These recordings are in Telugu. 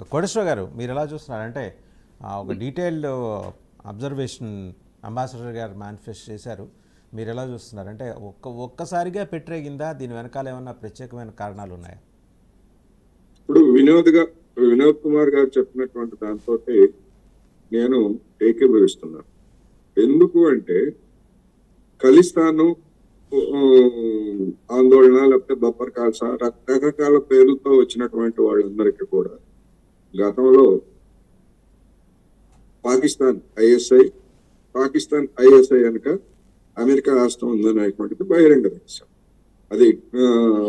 కోటేశ్వర గారు మీరు ఎలా చూస్తున్నారంటే ఆ, ఒక డీటెయిల్డ్ అబ్జర్వేషన్ అంబాసిడర్ గారు మేనిఫెస్ట్ చేశారు మీరు ఎలా చూస్తున్నారంటే ఒక్క ఒక్కసారిగా పెట్టరేగిందా దీని వెనకాల ఏమన్నా ప్రత్యేకమైన కారణాలు ఉన్నాయా ఇప్పుడు వినోద్ గా వినోద్ కుమార్ గారు చెప్పినటువంటి దాంతో నేను ఏకీభవిస్తున్నాను ఎందుకు అంటే ఖలిస్తాను ఆ, ఆందోళన లేకపోతే బప్పర్ కాల్సా రకరకాల పేర్లతో వచ్చినటువంటి వాళ్ళందరికీ కూడా గతంలో పాకిస్తాన్ ఐఎస్ఐ పాకిస్తాన్ ఐఎస్ఐ కనుక అమెరికా రాష్ట్రం ఉందనేటువంటిది బహిరంగ రహస్యం అది ఆ,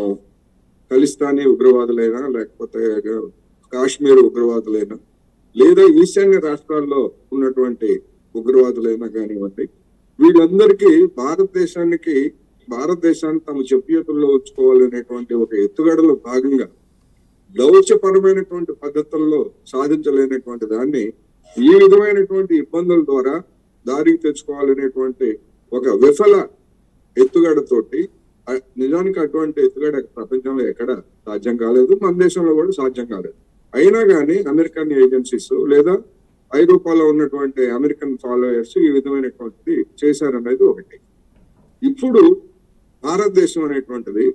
ఖలిస్తానీ ఉగ్రవాదులైనా లేకపోతే కాశ్మీర్ ఉగ్రవాదులైనా లేదా ఈశాన్య రాష్ట్రాల్లో ఉన్నటువంటి ఉగ్రవాదులైనా కానివ్వండి వీళ్ళందరికీ భారతదేశానికి భారతదేశాన్ని తమ చెప్పియతుల్లో ఉంచుకోవాలనేటువంటి ఒక ఎత్తుగడలో భాగంగా దౌత్యపరమైనటువంటి పద్ధతుల్లో సాధించలేనటువంటి దాన్ని ఈ విధమైనటువంటి ఇబ్బందుల ద్వారా దారికి తెచ్చుకోవాలనేటువంటి ఒక విఫల ఎత్తుగడతోటి అ- నిజానికి అటువంటి ఎత్తుగడ ప్రపంచంలో ఎక్కడ సాధ్యం కాలేదు మన దేశంలో కూడా సాధ్యం కాలేదు అయినా కానీ అమెరికన్ ఏజెన్సీస్ లేదా ఐరోపాలో ఉన్నటువంటి అమెరికన్ ఫాలోయర్స్ ఈ విధమైనటువంటిది చేశారనేది ఒకటి ఇప్పుడు భారతదేశం అనేటువంటిది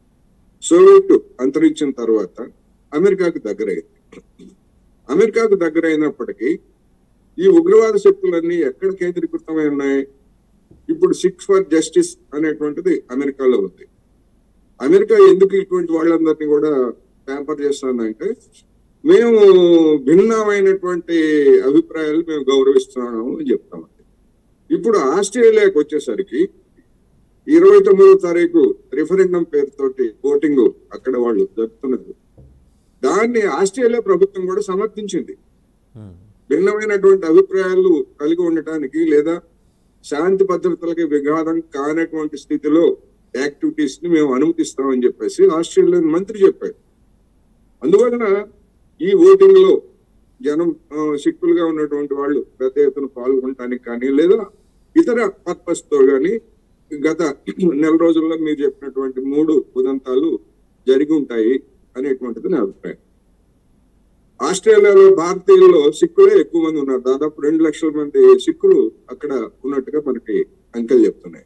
సోవియట్ అంతరించిన తర్వాత అమెరికాకు దగ్గరైంది అమెరికాకు దగ్గరైనప్పటికీ ఈ ఉగ్రవాద శక్తులన్నీ ఎక్కడ కేంద్రీకృతమై ఉన్నాయి ఇప్పుడు సిక్స్ ఫర్ జస్టిస్ అనేటువంటిది అమెరికాలో ఉంది అమెరికా ఎందుకు ఇటువంటి వాళ్ళందరినీ కూడా ట్యాంపర్ చేస్తుందంటే మేము భిన్నమైనటువంటి అభిప్రాయాలు మేము గౌరవిస్తున్నాము అని చెప్తామండి ఇప్పుడు ఆస్ట్రేలియాకి వచ్చేసరికి ఇరవై తొమ్మిదో తారీఖు రిఫరెండం పేరుతోటి ఓటింగ్ అక్కడ వాళ్ళు జరుపుతున్నారు దాన్ని ఆస్ట్రేలియా ప్రభుత్వం కూడా సమర్థించింది హ్మ్. భిన్నమైనటువంటి అభిప్రాయాలు కలిగి ఉండటానికి లేదా శాంతి భద్రతలకి విఘాతం కానటువంటి స్థితిలో యాక్టివిటీస్ ని మేము అనుమతిస్తామని చెప్పేసి ఆస్ట్రేలియన్ మంత్రి చెప్పారు అందువలన ఈ ఓటింగ్ లో జనం ఆ, సిక్కులుగా ఉన్నటువంటి వాళ్ళు పెద్ద ఎత్తున పాల్గొనడానికి కానీ లేదా ఇతర పర్పస్ తో కానీ గత నెల రోజుల్లో మీరు చెప్పినటువంటి మూడు ఉదంతాలు జరిగి ఉంటాయి అనేటువంటిది నా అభిప్రాయం ఆస్ట్రేలియాలో భారతీయుల్లో సిక్కులే ఎక్కువ మంది ఉన్నారు దాదాపు రెండు లక్షల మంది సిక్కులు అక్కడ ఉన్నట్టుగా మనకి అంకెలు చెప్తున్నాయి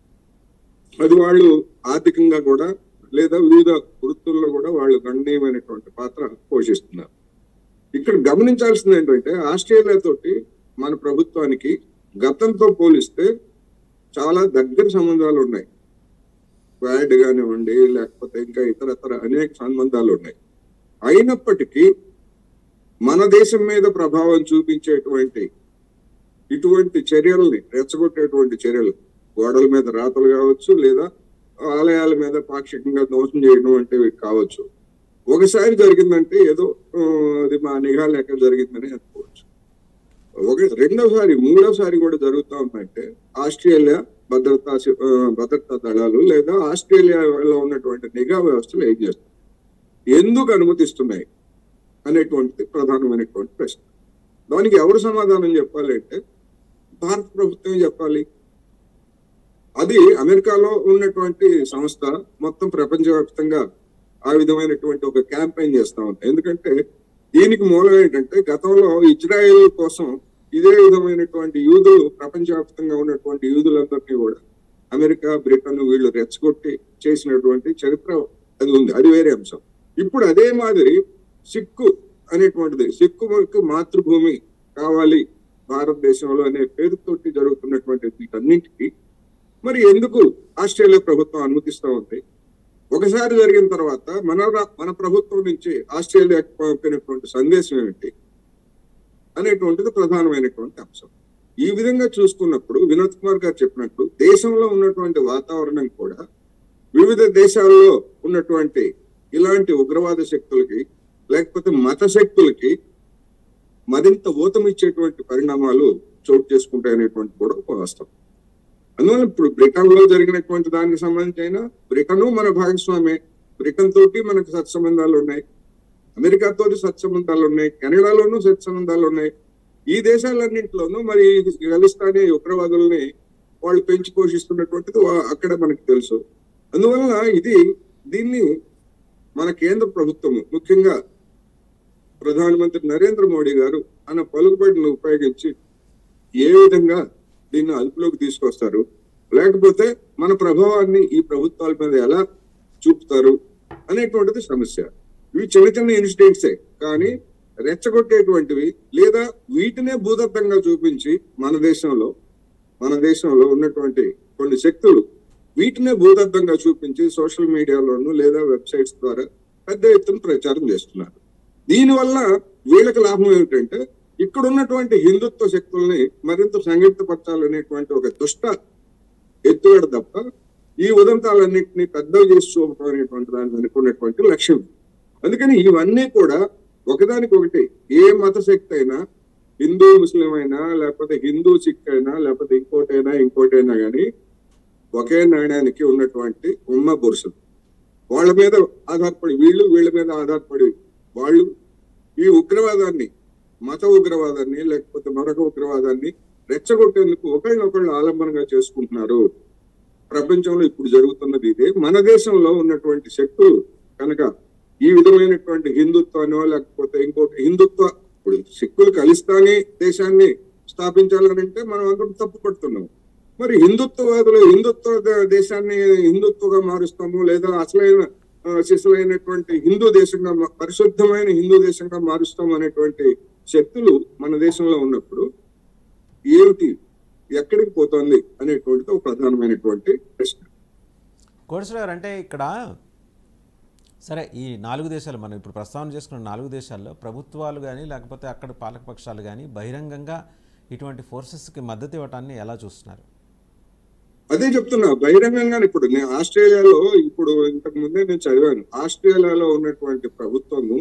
అది వాళ్ళు ఆర్థికంగా కూడా లేదా వివిధ వృత్తుల్లో కూడా వాళ్ళు గణనీయమైనటువంటి పాత్ర పోషిస్తున్నారు ఇక్కడ గమనించాల్సింది ఏంటంటే ఆస్ట్రేలియా తోటి మన ప్రభుత్వానికి గతంతో పోలిస్తే చాలా దగ్గర సంబంధాలు ఉన్నాయి వ్యాడ్ కానివ్వండి లేకపోతే ఇంకా ఇతరతర అనేక సంబంధాలు ఉన్నాయి అయినప్పటికీ మన దేశం మీద ప్రభావం చూపించేటువంటి ఇటువంటి చర్యల్ని రెచ్చగొట్టేటువంటి చర్యలు గోడల మీద రాతలు కావచ్చు లేదా ఆలయాల మీద పాక్షికంగా దోషం చేయడం వంటివి కావచ్చు ఒకసారి జరిగిందంటే ఏదో ఆ, అది మా నిఘా లేక జరిగిందని అనుకోవచ్చు ఒక రెండోసారి మూడోసారి కూడా జరుగుతా ఉందంటే ఆస్ట్రేలియా భద్రతా సి- ఆ, భద్రతా దళాలు లేదా ఆస్ట్రేలియాలో ఉన్నటువంటి నిఘా వ్యవస్థలు ఏం చేస్తాయి ఎందుకు అనుమతిస్తున్నాయి అనేటువంటిది ప్రధానమైనటువంటి ప్రశ్న దానికి ఎవరు సమాధానం చెప్పాలి అంటే భారత ప్రభుత్వం చెప్పాలి అది అమెరికాలో ఉన్నటువంటి సంస్థ మొత్తం ప్రపంచవ్యాప్తంగా ఆ విధమైనటువంటి ఒక క్యాంపెయిన్ చేస్తా ఉంది ఎందుకంటే దీనికి మూలం ఏంటంటే గతంలో ఇజ్రాయెల్ కోసం ఇదే విధమైనటువంటి యూదులు ప్రపంచవ్యాప్తంగా ఉన్నటువంటి యూదులందరినీ కూడా అమెరికా బ్రిటన్ వీళ్ళు రెచ్చగొట్టి చేసినటువంటి చరిత్ర అది ఉంది అది వేరే అంశం ఇప్పుడు అదే మాదిరి సిక్కు అనేటువంటిది సిక్కు మాతృభూమి కావాలి భారతదేశంలో అనే పేరుతోటి జరుగుతున్నటువంటి వీటన్నింటికి మరి ఎందుకు ఆస్ట్రేలియా ప్రభుత్వం అనుమతిస్తా ఉంది ఒకసారి జరిగిన తర్వాత మన రా- మన ప్రభుత్వం నుంచి ఆస్ట్రేలియాకి పంపినటువంటి సందేశం ఏమిటి అనేటువంటిది ప్రధానమైనటువంటి అంశం ఈ విధంగా చూసుకున్నప్పుడు వినోద్ కుమార్ గారు చెప్పినట్టు దేశంలో ఉన్నటువంటి వాతావరణం కూడా వివిధ దేశాల్లో ఉన్నటువంటి ఇలాంటి ఉగ్రవాద శక్తులకి లేకపోతే మత శక్తులకి మరింత ఊతమిచ్చేటువంటి పరిణామాలు చోటు చేసుకుంటాయనేటువంటి కూడా ఒక వాస్తవం అందువల్ల ఇప్పుడు బ్రిటన్ లో జరిగినటువంటి దానికి సంబంధించి అయినా బ్రిటన్ మన భాగస్వామే బ్రిటన్ తోటి మనకు సత్సంబంధాలు ఉన్నాయి అమెరికా తోటి సత్సంబంధాలు ఉన్నాయి కెనడాలోనూ సత్సంబంధాలు ఉన్నాయి ఈ దేశాలన్నింటిలోనూ మరి ఈ ఖలిస్తానీ ఉగ్రవాదుల్ని వాళ్ళు పెంచి పోషిస్తున్నటువంటిది వా- అక్కడ మనకు తెలుసు అందువలన ఇది దీన్ని మన కేంద్ర ప్రభుత్వం ముఖ్యంగా ప్రధానమంత్రి నరేంద్ర మోడీ గారు తన పలుకుబడిని ఉపయోగించి ఏ విధంగా దీన్ని అదుపులోకి తీసుకొస్తారు లేకపోతే మన ప్రభావాన్ని ఈ ప్రభుత్వాల మీద ఎలా చూపుతారు అనేటువంటిది సమస్య ఇవి చిన్న చిన్న ఇన్సిడెంట్సే కానీ రెచ్చగొట్టేటువంటివి లేదా వీటినే భూదత్తంగా చూపించి మన దేశంలో మన దేశంలో ఉన్నటువంటి కొన్ని శక్తులు వీటినే భూదత్తంగా చూపించి సోషల్ మీడియాలోను లేదా వెబ్సైట్స్ ద్వారా పెద్ద ఎత్తున ప్రచారం చేస్తున్నారు దీనివల్ల వీళ్ళకి లాభం ఏమిటంటే ఇక్కడ ఉన్నటువంటి హిందుత్వ శక్తుల్ని మరింత సంఘటితపరచాలనేటువంటి ఒక దుష్ట ఎత్తుగడ తప్ప ఈ ఉదంతాలన్నింటినీ పెద్దలు చేసి చూపడం అనేటువంటి దాన్ని అనుకున్నటువంటి లక్ష్యం అందుకని ఇవన్నీ కూడా ఒకదానికొకటి ఏ మత శక్తి అయినా హిందూ ముస్లిం అయినా లేకపోతే హిందూ సిక్ అయినా లేకపోతే ఇంకోటైనా ఇంకోటైనా కానీ ఒకే నాణ్యానికి ఉన్నటువంటి ఉమ్మ పురుషులు వాళ్ళ మీద ఆధారపడి వీళ్ళు వీళ్ళ మీద ఆధారపడి వాళ్ళు ఈ ఉగ్రవాదాన్ని మత ఉగ్రవాదాన్ని లేకపోతే మరొక ఉగ్రవాదాన్ని రెచ్చగొట్టేందుకు ఒకళ్ళనొకళ్ళు ఆలంబనగా చేసుకుంటున్నారు ప్రపంచంలో ఇప్పుడు జరుగుతున్నది ఇదే మన దేశంలో ఉన్నటువంటి శక్తులు కనుక ఈ విధమైనటువంటి హిందుత్వానో లేకపోతే ఇంకోటి హిందుత్వ ఇప్పుడు సిక్కులు ఖలిస్తానీ దేశాన్ని స్థాపించాలనంటే మనం అందరం తప్పు పడుతున్నాం మరి హిందుత్వవాదులు హిందుత్వ ద- దేశాన్ని హిందుత్వగా మారుస్తాము లేదా అసలైన ఆ, శిశులైనటువంటి హిందూ దేశంగా మా- పరిశుద్ధమైన హిందూ దేశంగా మారుస్తాం అనేటువంటి శక్తులు మన దేశంలో ఉన్నప్పుడు ఏమిటి ఎక్కడికి పోతోంది అనేటువంటిది ఒక ప్రధానమైనటువంటి ప్రశ్న కోటేశ్వర గారు అంటే ఇక్కడ సరే ఈ నాలుగు దేశాలు మనం ఇప్పుడు ప్రస్తావన చేసుకున్న నాలుగు దేశాల్లో ప్రభుత్వాలు కానీ లేకపోతే అక్కడ పాలకపక్షాలు కానీ బహిరంగంగా ఇటువంటి ఫోర్సెస్కి మద్దతు ఇవ్వటాన్ని ఎలా చూస్తున్నారు అదే చెప్తున్నా బహిరంగంగా ఇప్పుడు నేను ఆస్ట్రేలియాలో ఇప్పుడు ఇంతకు ముందే నేను చదివాను ఆస్ట్రేలియాలో ఉన్నటువంటి ప్రభుత్వము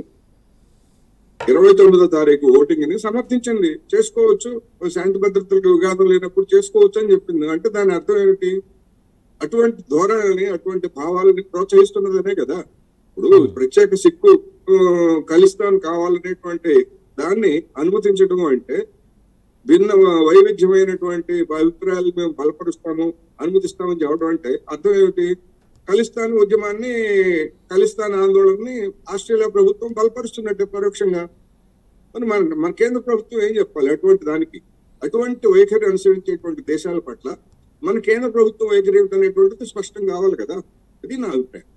ఇరవై తొమ్మిదో తారీఖు ఓటింగ్ ని సమర్థించండి చేసుకోవచ్చు శాంతి భద్రతలకు విఘాతం లేనప్పుడు చేసుకోవచ్చు అని చెప్పింది అంటే దాని అర్థం ఏమిటి అటువంటి ధోరణిని అటువంటి భావాలని ప్రోత్సహిస్తున్నదనే కదా ఇప్పుడు ప్రత్యేక సిక్కు ఆ, ఖలిస్తాన్ కావాలనేటువంటి దాన్ని అనుమతించడం అంటే భిన్న వైవిధ్యమైనటువంటి అభిప్రాయాలు మేము బలపరుస్తాము అనుమతిస్తామని చెప్పడం అంటే అర్థం ఏమిటి ఖలిస్తాన్ ఉద్యమాన్ని ఖలిస్తాన్ ఆందోళనని ఆస్ట్రేలియా ప్రభుత్వం బలపరుస్తున్నట్టే పరోక్షంగా మరి మన మన కేంద్ర ప్రభుత్వం ఏం చెప్పాలి అటువంటి దానికి అటువంటి వైఖరి అనుసరించేటువంటి దేశాల పట్ల మన కేంద్ర ప్రభుత్వం వైఖరి ఏమిటనేటువంటిది స్పష్టం కావాలి కదా అది నా అభిప్రాయం